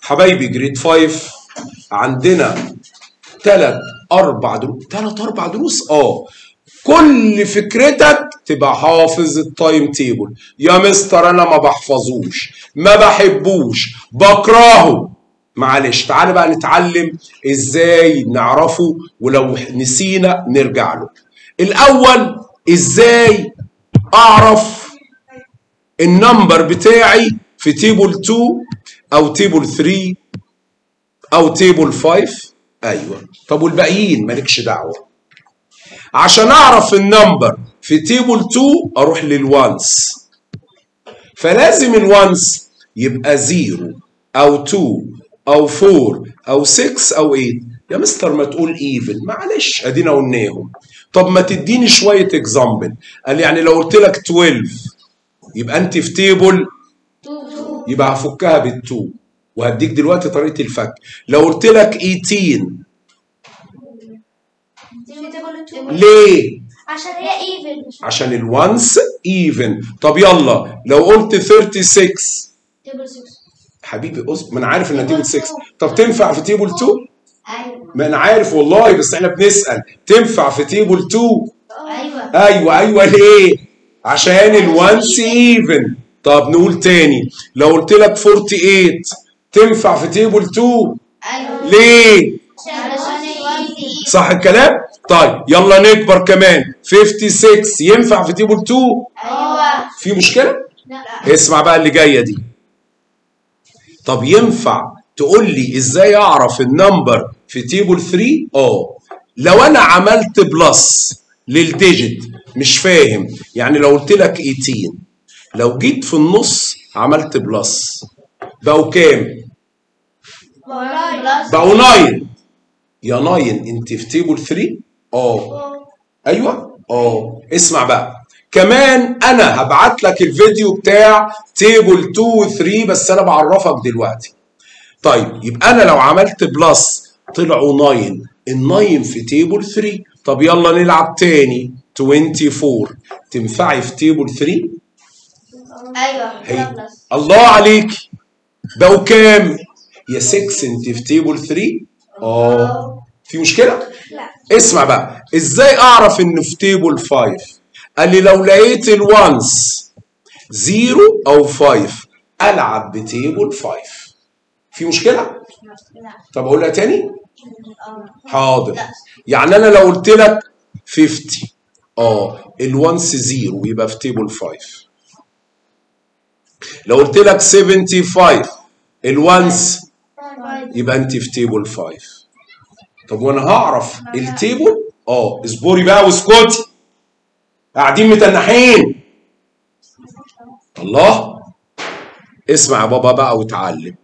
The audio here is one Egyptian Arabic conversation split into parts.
حبايبي جريد 5 عندنا ثلاث اربع دروس ثلاث اربع دروس اه كل فكرتك تبقى حافظ التايم تيبل يا مستر انا ما بحفظوش ما بحبوش بكرهه معلش تعالى بقى نتعلم ازاي نعرفه ولو نسينا نرجع له الاول ازاي اعرف النمبر بتاعي في تيبل 2 او تيبل 3 او تيبل 5 ايوه طب والباقيين مالكش دعوه عشان اعرف النمبر في تيبل 2 اروح للوانس فلازم الوانس يبقى 0 او 2 او 4 او 6 او 8 يا مستر ما تقول ايفن معلش ادينا قلناهم طب ما تديني شويه اكزامبل قال يعني لو قلت لك 12 يبقى انت في تيبل يبقى هفكها بالتو وهديك دلوقتي طريقه الفك لو قلت لك 18 ليه عشان هي ايفن مش عشان الوانس ايفن طب يلا لو قلت 36 تيبل 6 حبيبي اصبر ما انا عارف انها تيبل 6 طب تنفع في تيبل 2 ايوه ما انا عارف والله بس احنا بنسال تنفع في تيبل 2 ايوه ايوه ايوه ليه عشان الوانس ايفن طب نقول تاني لو قلت لك 48 تنفع في تيبل 2 ايوه ليه عشان ايفن صح الكلام طيب يلا نكبر كمان 56 ينفع في تيبل 2 ايوه في مشكله لا اسمع بقى اللي جايه دي طب ينفع تقول لي ازاي اعرف النمبر في تيبل 3 اه لو انا عملت بلس للديجيت مش فاهم يعني لو قلت لك 18 لو جيت في النص عملت بلس بقوا كام بلس بقوا 9 يا 9 انت في تيبل 3 اه ايوه اه اسمع بقى كمان انا هبعت لك الفيديو بتاع تيبل 2 و 3 بس انا بعرفك دلوقتي طيب يبقى انا لو عملت بلس طلعوا 9 ال 9 في تيبل 3 طب يلا نلعب تاني 24 تنفعي في تيبل 3 ايوه هي بلس الله عليك بقوا كام يا 6 انت في تيبل 3 اه في مشكله لا اسمع بقى ازاي اعرف انه في تيبل 5 قال لي لو لقيت الوانس 0 او 5 العب بتيبل 5 في مشكله لا طب اقولها تاني اه حاضر يعني انا لو قلت لك 50 اه الوانس 0 يبقى في تيبل 5 لو قلت لك 75 الوانس يبقى انت في تيبل 5 طب وانا هعرف التيبل اه اصبري بقى واسكتي قاعدين متنحين الله اسمع يا بابا بقى واتعلم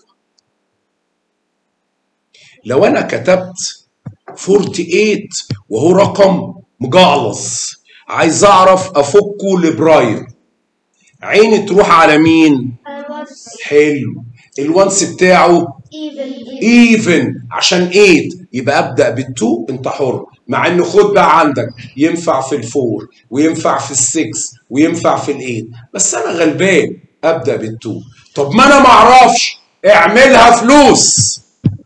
لو انا كتبت 48 وهو رقم مجعلص عايز اعرف افكه لبرايم عيني تروح على مين حلو الوانس بتاعه ايفن ايفن عشان 8 يبقى ابدا بالتو انت حر مع انه خد بقى عندك ينفع في الفور وينفع في السكس وينفع في الايت بس انا غلبان ابدا بالتو طب ما انا ما اعرفش اعملها فلوس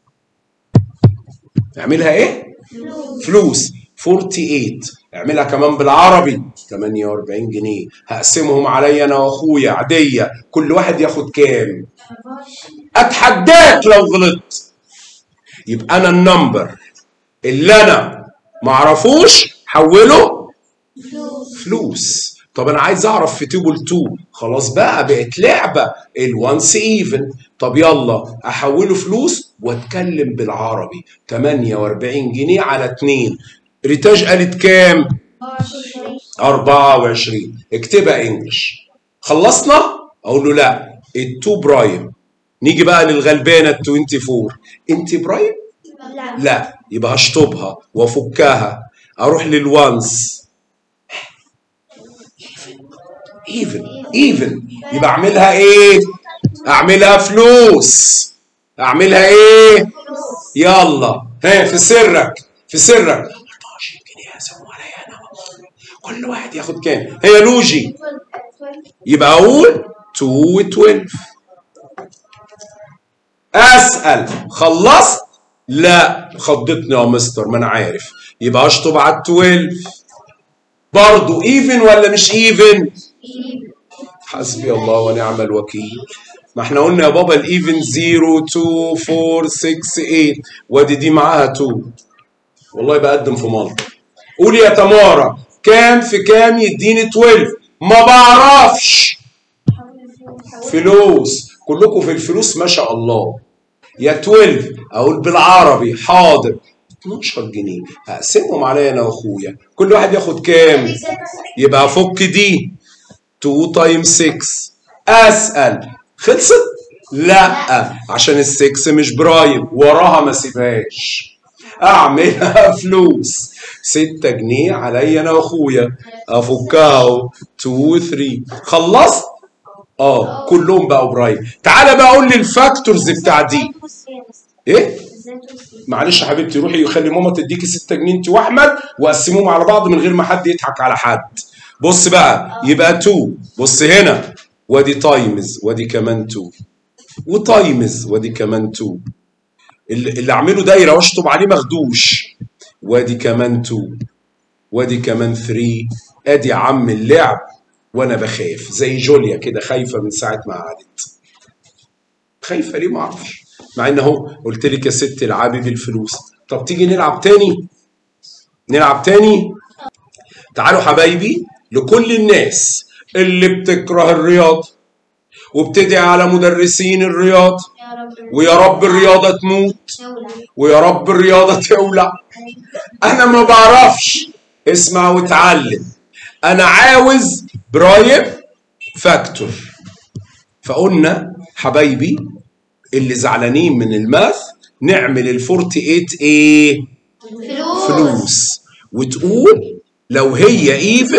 اعملها ايه فلوس 48 اعملها كمان بالعربي 48 جنيه هقسمهم عليا انا واخويا عاديه كل واحد ياخد كام اتحداك لو غلطت يبقى انا النمبر اللي انا ما اعرفوش حوله فلوس طب انا عايز اعرف في تيبل 2 خلاص بقى بقت لعبه الوانس ايفن طب يلا احوله فلوس واتكلم بالعربي 48 جنيه على 2 ريتاج قالت كام 24 اكتبها انجلش خلصنا اقول له لا التو برايم نيجي بقى للغلبانه ال 24 انت برايم لا لا يبقى هشطبها وافكها اروح للوانس ايفن ايفن يبقى اعملها ايه اعملها فلوس اعملها ايه يلا ها في سرك في سرك 11 جنيه هسموا عليا انا كل واحد ياخد كام هي لوجي يبقى اقول 2 و 12 اسال خلصت لا خضتني يا مستر ما انا عارف يبقى اشطب على ال 12 برضه ايفن ولا مش ايفن حسبي الله ونعم الوكيل ما احنا قلنا يا بابا الايفن 0 2 4 6 8 وادي دي معاها 2 والله بقدم في مالطا قول يا تمارا كام في كام يديني 12 ما بعرفش فلوس كلكم في الفلوس ما شاء الله يا 12 اقول بالعربي حاضر 12 جنيه هقسمهم عليا انا واخويا كل واحد ياخد كام يبقى افك دي 2 تايم 6 اسال خلصت لا عشان ال6 مش برايم وراها ما سيبهاش اعملها فلوس 6 جنيه عليا انا واخويا افكها اهو 2 3 خلصت اه كلهم بقوا برايم تعالى بقى قول لي الفاكتورز بتاع دي ايه معلش يا حبيبتي روحي خلي ماما تديكي 6 جنيه انت واحمد وقسموهم على بعض من غير ما حد يضحك على حد بص بقى يبقى 2 بص هنا وادي تايمز وادي كمان 2 وتايمز وادي كمان 2 اللي اللي اعمله دايره واشطب عليه مخدوش وادي كمان 2 وادي كمان 3 ادي يا عم اللعب وانا بخاف زي جوليا كده خايفه من ساعه ما قعدت خايفه ليه ما اعرفش مع ان اهو قلت لك يا ست العبي بالفلوس طب تيجي نلعب تاني نلعب تاني تعالوا حبايبي لكل الناس اللي بتكره الرياضه وبتدعي على مدرسين الرياضه يا رب ويا رب الرياضه تموت دولة ويا رب الرياضه تولع انا ما بعرفش اسمع واتعلم انا عاوز برايم فاكتور فقلنا حبايبي اللي زعلانين من الماث نعمل ال 48 ايه فلوس فلوس وتقول لو هي ايفن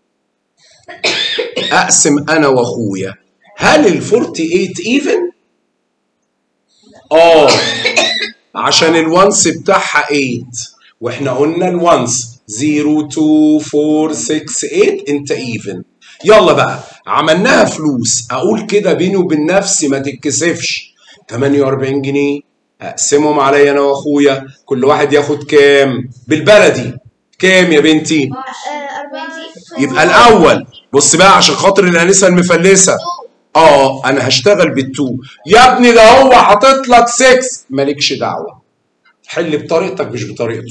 اقسم انا واخويا هل ال 48 ايفن اه عشان الوانس بتاعها 8 واحنا قلنا الوانس 0 2 4 6 8 انت ايفن يلا بقى عملناها فلوس اقول كده بيني وبين نفسي ما تتكسفش 48 جنيه اقسمهم عليا انا واخويا كل واحد ياخد كام بالبلدي كام يا بنتي أربعين يبقى الاول بص بقى عشان خاطر الانسه المفلسه اه انا هشتغل بالتو يا ابني ده هو حاطط لك 6 مالكش دعوه حل بطريقتك مش بطريقته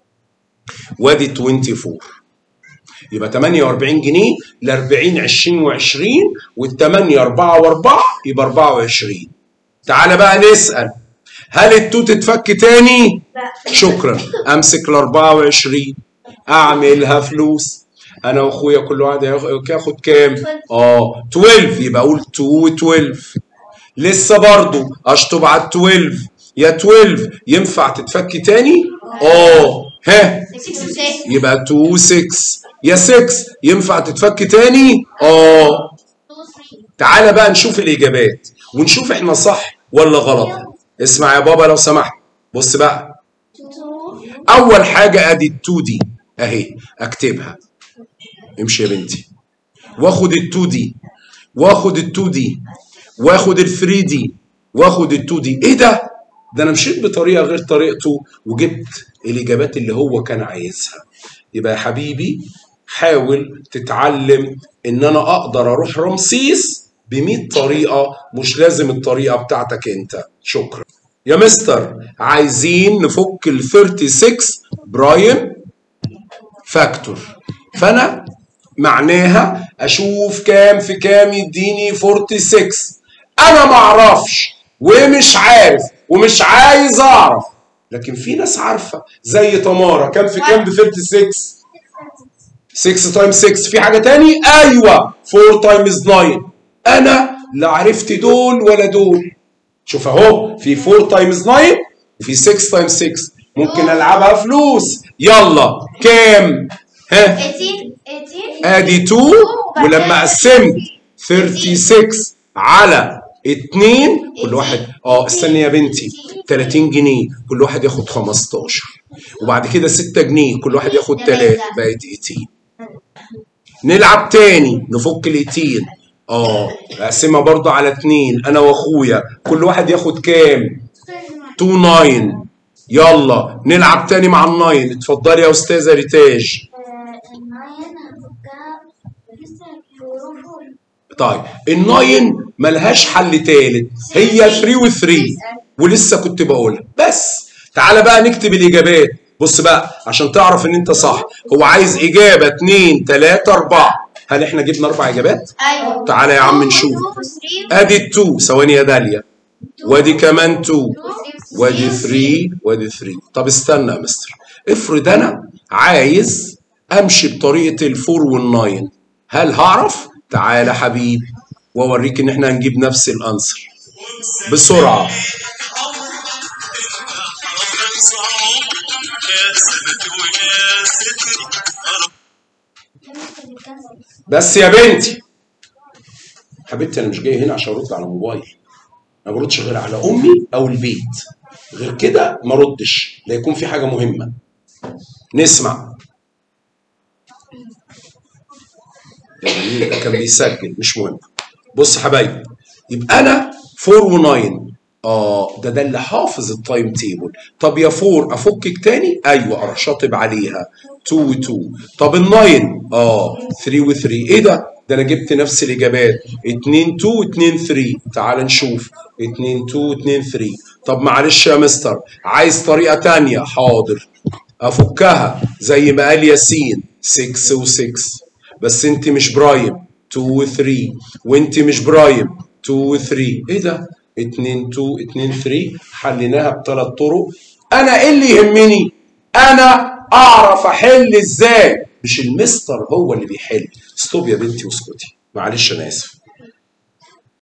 وادي 24 يبقى 48 جنيه ل 40 20 و20 وال 8 4 و4 يبقى 24 تعالى بقى نسال هل التو تتفك تاني؟ شكرا امسك ال 24 اعملها فلوس انا واخويا كل واحد ياخ- ياخد كام؟ اه 12 يبقى اقول 2 12 لسه برضو اشطب على ال 12 يا 12 ينفع تتفك تاني؟ اه ها يبقى 2 6 يا 6 ينفع تتفك تاني؟ اه تعالى بقى نشوف الاجابات ونشوف احنا صح ولا غلط اسمع يا بابا لو سمحت بص بقى اول حاجه ادي ال2 دي اهي اكتبها امشي يا بنتي واخد ال2 دي واخد ال2 دي واخد ال3 دي واخد ال2 دي ايه ده ده انا مشيت بطريقه غير طريقته وجبت الاجابات اللي هو كان عايزها يبقى يا حبيبي حاول تتعلم ان انا اقدر اروح رمسيس ب 100 طريقه مش لازم الطريقه بتاعتك انت شكرا يا مستر عايزين نفك ال 36 برايم فاكتور فانا معناها اشوف كام في كام يديني 46 انا ما اعرفش ومش عارف ومش عايز اعرف لكن في ناس عارفه زي تمارا كام في كام ب 46 6 تايمز 6 في حاجه تاني ايوه 4 تايمز 9 انا لا عرفت دول ولا دول شوف اهو في 4 تايمز 9 وفي 6 تايمز 6 ممكن العبها فلوس يلا كام ها 18 18 ادي 2 ولما قسمت 36 على 2 كل واحد اه استني يا بنتي 30 جنيه كل واحد ياخد 15 وبعد كده 6 جنيه كل واحد ياخد 3 بقت 18 نلعب تاني نفك ال 18 اه اقسمها برضو على اتنين انا واخويا كل واحد ياخد كام 2 9 يلا نلعب تاني مع الناين اتفضلي يا استاذه ريتاج الناين هنفكها طيب الناين ملهاش حل تالت هي 3 و 3 ولسه كنت بقولها بس تعالى بقى نكتب الاجابات بص بقى عشان تعرف ان انت صح هو عايز اجابه 2 3 4 هل احنا جبنا اربع اجابات ايوه تعالى يا عم نشوف ادي 2 ثواني يا داليا وادي كمان 2 وادي 3 وادي 3 طب استنى يا مستر افرض انا عايز امشي بطريقه الفور والناين هل هعرف تعالى حبيبي واوريك ان احنا هنجيب نفس الانسر بسرعه بس يا بنتي حبيبتي انا مش جاي هنا عشان ارد على موبايل ما بردش غير على امي او البيت غير كده ما ردش لا يكون في حاجه مهمه نسمع يا جميل ده كان بيسجل مش مهم بص يا حبايبي يبقى انا 4 و9 اه ده ده اللي حافظ التايم تيبل طب يا 4 افكك تاني ايوه اروح شاطب عليها 2 و2 طب ال9 اه 3 و3 ايه ده ده انا جبت نفس الاجابات 2 2 2 3 تعال نشوف 2 2 2 3 طب معلش يا مستر عايز طريقه تانية حاضر افكها زي ما قال ياسين 6 و6 بس انت مش برايم 2 و 3 وانت مش برايم 2 و 3 ايه ده 2 2 2 3 حليناها بثلاث طرق انا ايه اللي يهمني انا اعرف احل ازاي مش المستر هو اللي بيحل ستوب يا بنتي واسكتي معلش انا اسف